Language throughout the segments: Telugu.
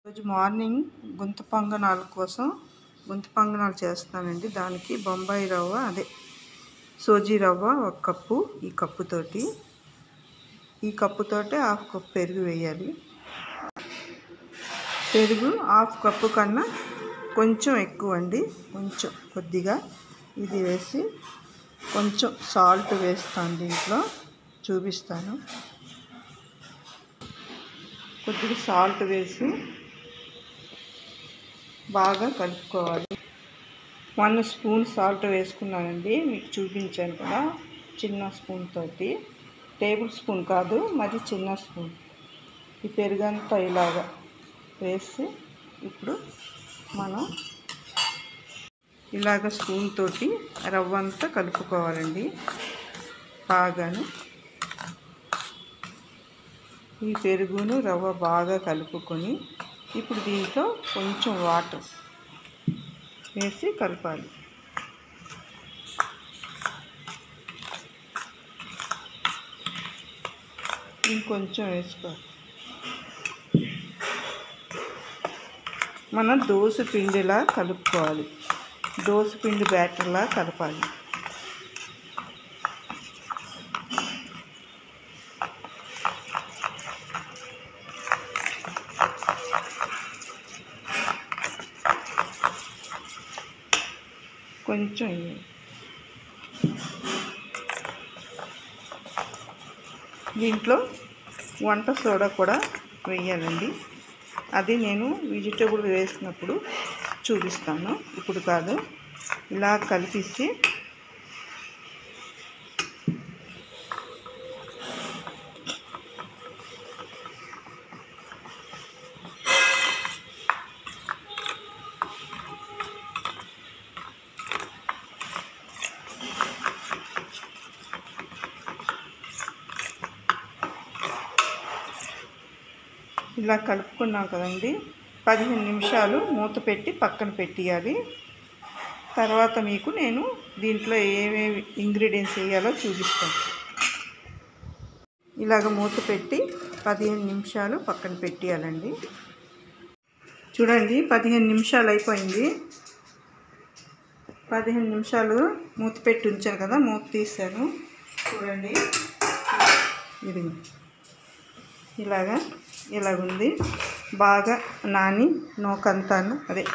రోజు మార్నింగ్ గుంత పొంగనాల కోసం గుంత పొంగనాలు చేస్తానండి దానికి బొంబాయి రవ్వ అదే సోజీ రవ్వ ఒక కప్పు ఈ కప్పుతోటి ఈ కప్పుతోటి హాఫ్ కప్ పెరుగు వేయాలి పెరుగు హాఫ్ కప్పు కన్నా కొంచెం ఎక్కువ అండి కొంచెం కొద్దిగా ఇది వేసి కొంచెం సాల్ట్ వేస్తాను దీంట్లో చూపిస్తాను కొద్దిగా సాల్ట్ వేసి బాగా కలుపుకోవాలి వన్ స్పూన్ సాల్ట్ వేసుకున్నానండి మీకు చూపించాను కదా చిన్న స్పూన్ తోటి టేబుల్ స్పూన్ కాదు మరి చిన్న స్పూన్ ఈ పెరుగంతా ఇలాగా వేసి ఇప్పుడు మనం ఇలాగ స్పూన్ తోటి రవ్వ అంతా కలుపుకోవాలండి బాగాను ఈ పెరుగును రవ్వ బాగా కలుపుకొని ఇప్పుడు దీంట్లో కొంచెం వాటర్ వేసి కలపాలి ఇంకొంచెం వేసుకోవాలి మనం దోశ పిండిలా కలుపుకోవాలి దోశ పిండి బ్యాటర్లా కలపాలి కొంచెం వేయాలి. దీంట్లో వంట సోడా కూడా వేయాలండి అది నేను వెజిటేబుల్ వేసినప్పుడు చూపిస్తాను ఇప్పుడు కాదు ఇలా కలిపిస్తే ఇలా కలుపుకున్నాం కదండి పదిహేను నిమిషాలు మూత పెట్టి పక్కన పెట్టేయాలి తర్వాత మీకు నేను దీంట్లో ఏమేమి ఇంగ్రీడియంట్స్ వేయాలో చూపిస్తాను ఇలాగ మూత పెట్టి పదిహేను నిమిషాలు పక్కన పెట్టేయాలండి చూడండి పదిహేను నిమిషాలు అయిపోయింది పదిహేను నిమిషాలు మూత పెట్టి ఉంచాను కదా మూత తీసాను చూడండి ఇది ఇలాగా ఇలాగుంది బాగా నాని నోకంతాను అదే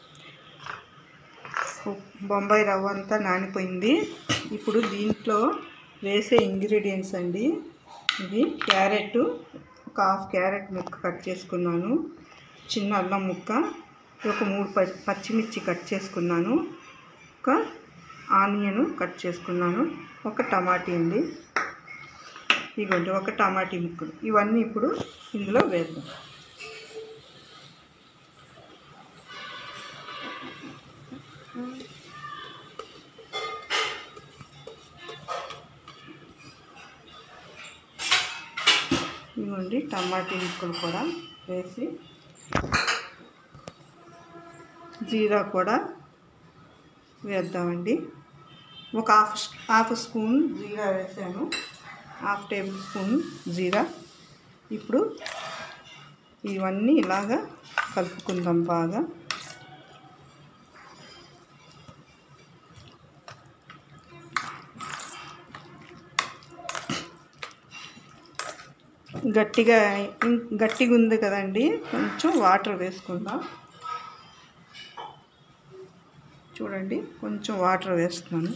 బొంబాయి రవ్వ అంతా నానిపోయింది ఇప్పుడు దీంట్లో వేసే ఇంగ్రీడియంట్స్ అండి ఇది క్యారెట్ ఒక హాఫ్ క్యారెట్ ముక్క కట్ చేసుకున్నాను చిన్న అల్లం ముక్క ఒక మూడు ప- పచ్చిమిర్చి కట్ చేసుకున్నాను ఒక ఆనియన్ కట్ చేసుకున్నాను ఒక టమాటీ అండి ఇదిగోండి ఒక టమాటీ ముక్కలు ఇవన్నీ ఇప్పుడు ఇందులో వేద్దాం ఇదిగోండి టమాటీ ముక్కలు కూడా వేసి జీరా కూడా వేద్దామండి ఒక హాఫ్ హాఫ్ స్పూన్ జీరా వేసాను హాఫ్ టేబుల్ స్పూన్ జీరా ఇప్పుడు ఇవన్నీ ఇలాగా కలుపుకుందాం బాగా గట్టిగా ఇం- గట్టిగా ఉంది కదండి కొంచెం వాటర్ వేసుకుందాం చూడండి కొంచెం వాటర్ వేస్తున్నాను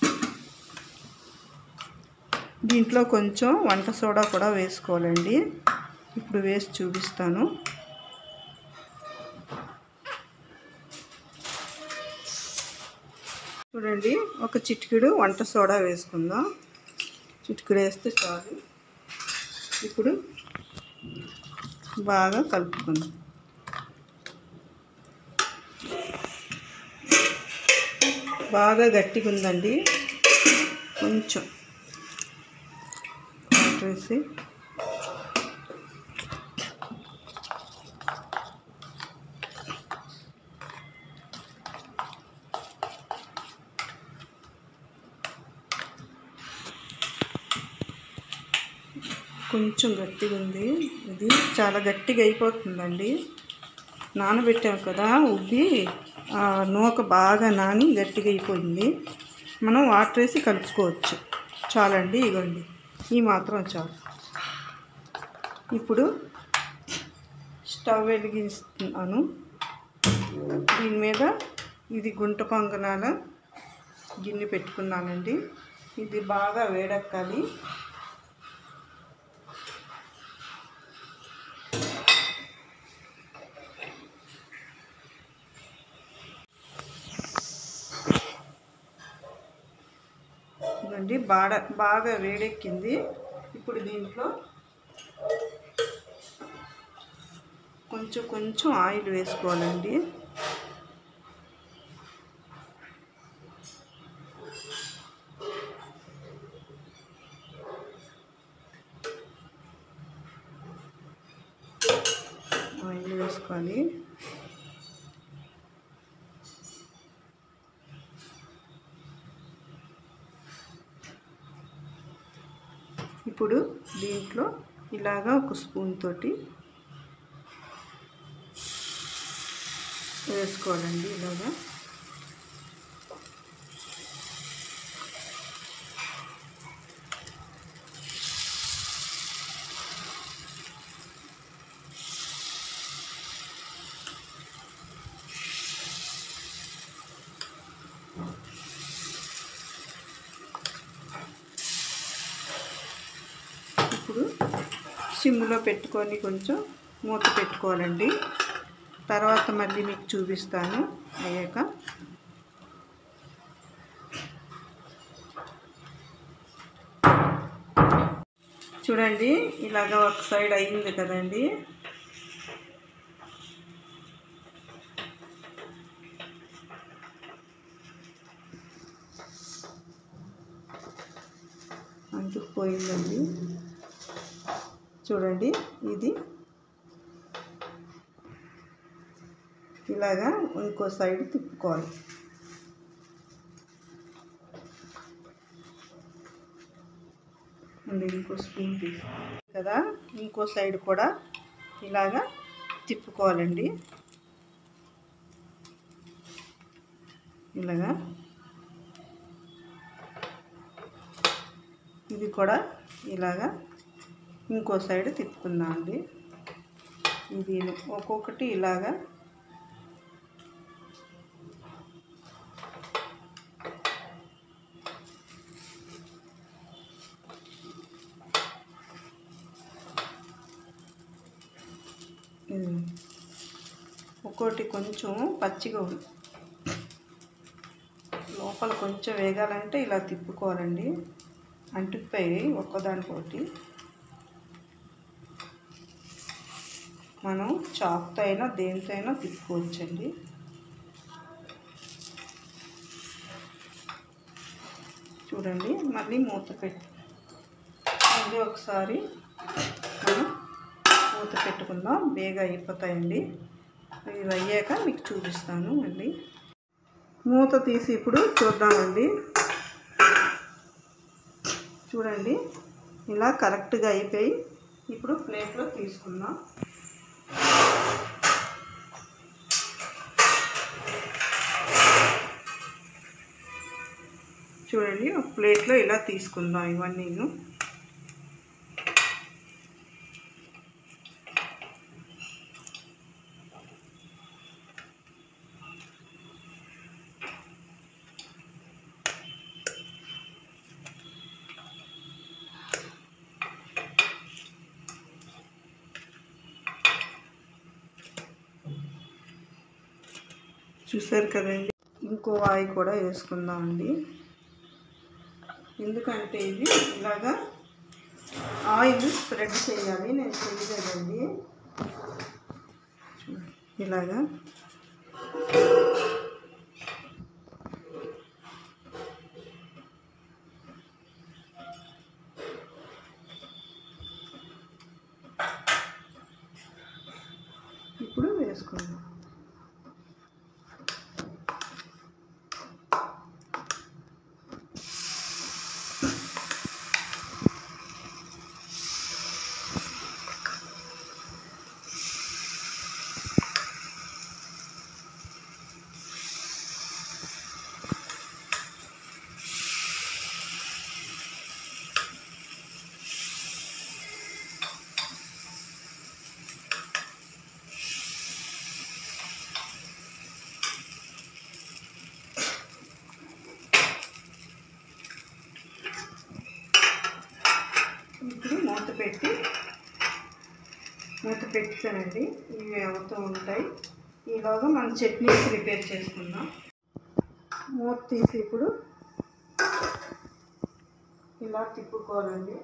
దీంట్లో కొంచెం వంట సోడా కూడా వేసుకోవాలండి ఇప్పుడు వేసి చూపిస్తాను చూడండి ఒక చిటికెడు వంట సోడా వేసుకుందాం చిటికెడు వేస్తే చాలు ఇప్పుడు బాగా కలుపుకుందాం బాగా గట్టిగా ఉందండి కొంచెం వాటర్ వేసి కొంచెం గట్టిగా ఉంది ఇది చాలా గట్టిగా అయిపోతుందండి నానబెట్టాం కదా ఉబ్బి ఆ నూక బాగా నాని గట్టిగా అయిపోయింది మనం వాటర్ వేసి కలుపుకోవచ్చు చాలండి ఇగోండి ఈ మాత్రం చాలు ఇప్పుడు స్టవ్ వెలిగిస్తున్నాను దీని మీద ఇది గుంట పొంగనాల గిన్నె పెట్టుకున్నానండి ఇది బాగా వేడెక్కాలి ఇదండి బాగా బాగా వేడెక్కింది ఇప్పుడు దీంట్లో కొంచెం కొంచెం ఆయిల్ వేసుకోవాలండి ఆయిల్ వేసుకోవాలి ఇప్పుడు దీంట్లో ఇలాగా ఒక స్పూన్ తోటి వేసుకోవాలండి ఇలాగా ఇప్పుడు సిమ్లో పెట్టుకొని కొంచెం మూత పెట్టుకోవాలండి తర్వాత మళ్ళీ మీకు చూపిస్తాను అయ్యాక చూడండి ఇలాగ ఒక సైడ్ అయ్యింది కదండి అంటుకుపోయిందండి చూడండి ఇది ఇలాగా ఇంకో సైడ్ తిప్పుకోవాలి అండి ఇంకో స్పూన్ తీసి కదా ఇంకో సైడ్ కూడా ఇలాగా తిప్పుకోవాలండి ఇలాగా ఇది కూడా ఇలాగా ఇంకో సైడ్ తిప్పుకుందాం అండి ఇది ఒక్కొక్కటి ఇలాగా ఇది ఒక్కోటి కొంచెం పచ్చిగా ఉంది లోపల కొంచెం వేగాలంటే ఇలా తిప్పుకోవాలండి అంటుకుపోయి ఒక్కదానికోటి మనం చాక్తో అయినా దేనితో అయినా తిప్పుకోవచ్చండి చూడండి మళ్ళీ మూత పెట్టి మళ్ళీ ఒకసారి మనం మూత పెట్టుకుందాం బేగా అయిపోతాయండి ఇవి అయ్యాక మీకు చూపిస్తాను మళ్ళీ మూత తీసి ఇప్పుడు చూద్దామండి చూడండి ఇలా కరెక్ట్గా అయిపోయి ఇప్పుడు ప్లేట్లో తీసుకుందాం చూడండి ఒక ప్లేట్లో ఇలా తీసుకుందాం ఇవన్నీ చూసారు కదండి ఇంకో వాయి కూడా వేసుకుందామండి ఎందుకంటే ఇది ఇలాగా ఆయిల్ స్ప్రెడ్ చేయాలి నేను చేయలేదండి ఇలాగా ఇప్పుడు వేసుకుందాం పెట్టానండి ఇవి అవుతూ ఉంటాయి ఈలోగా మనం చట్నీ ప్రిపేర్ చేసుకుందాం మూత తీసి ఇప్పుడు ఇలా తిప్పుకోవాలండి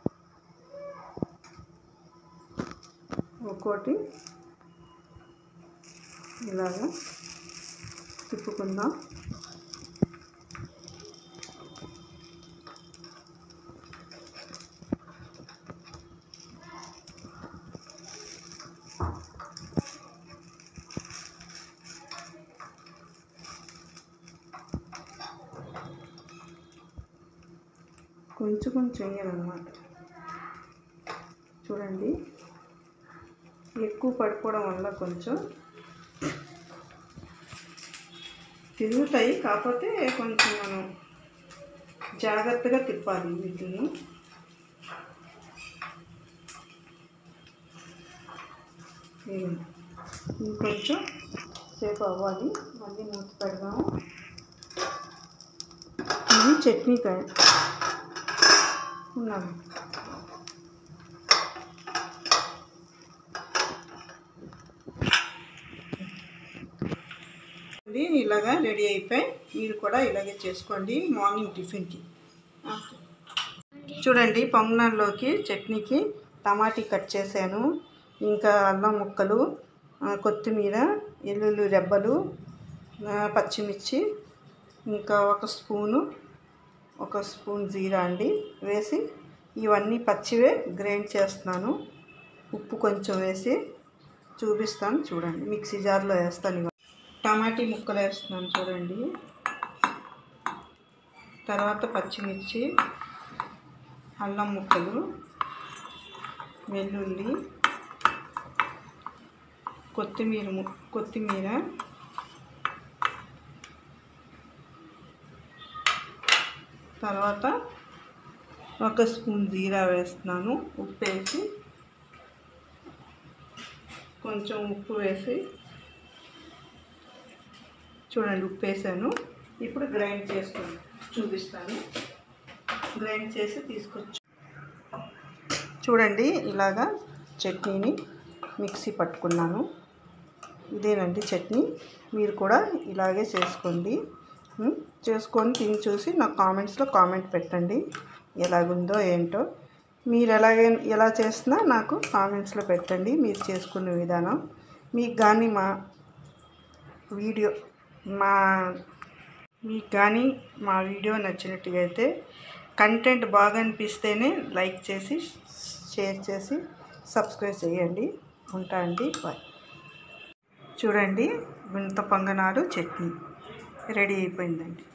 ఒక్కోటి ఇలాగా తిప్పుకుందాం కొంచెం కొంచెం వేయాలన్నమాట చూడండి ఎక్కువ పడిపోవడం వల్ల కొంచెం తిరుగుతాయి కాకపోతే కొంచెం మనం జాగ్రత్తగా తిప్పాలి వీటిని ఇదిగోండి. ఇంకొంచెం సేపు అవ్వాలి మళ్ళీ మూత పెడదాము ఇది చట్నీ కాయ ఉన్నాము ఇది ఇలాగా రెడీ అయిపోయి మీరు కూడా ఇలాగే చేసుకోండి మార్నింగ్ టిఫిన్కి చూడండి పొంగనాల్లోకి చట్నీకి టమాటీ కట్ చేశాను ఇంకా అల్లం ముక్కలు ఆ, కొత్తిమీర ఎల్లుల్లి రెబ్బలు ఆ, పచ్చిమిర్చి ఇంకా ఒక స్పూను ఒక స్పూన్ జీరా అండి వేసి ఇవన్నీ పచ్చివే గ్రైండ్ చేస్తున్నాను ఉప్పు కొంచెం వేసి చూపిస్తాను చూడండి మిక్సీ జార్లో వేస్తాను ఇవ టమాటీ ముక్కలు వేస్తున్నాను చూడండి తర్వాత పచ్చిమిర్చి అల్లం ముక్కలు వెల్లుల్లి కొత్తిమీర ము- కొత్తిమీర తర్వాత ఒక స్పూన్ జీరా వేస్తున్నాను ఉప్పు వేసి కొంచెం ఉప్పు వేసి చూడండి ఉప్పు వేసాను ఇప్పుడు గ్రైండ్ చేసుకొని చూపిస్తాను గ్రైండ్ చేసి తీసుకొచ్చు చూడండి ఇలాగా చట్నీని మిక్సీ పట్టుకున్నాను ఇదేనండి చట్నీ మీరు కూడా ఇలాగే చేసుకోండి ఉం? చేసుకొని తిని చూసి నాకు కామెంట్స్లో కామెంట్ పెట్టండి ఎలాగుందో ఏంటో మీరు ఎలాగే ఎలా చేసినా నాకు కామెంట్స్లో పెట్టండి మీరు చేసుకునే విధానం మీకు కానీ మా వీడియో మా మీకు కానీ మా వీడియో నచ్చినట్టుగా అయితే కంటెంట్ బాగా అనిపిస్తేనే లైక్ చేసి షేర్ చేసి సబ్స్క్రైబ్ చేయండి ఉంటా అండి బాయ్ చూడండి గుంత పొంగనాలు చట్నీ రెడీ అయిపోయిందండి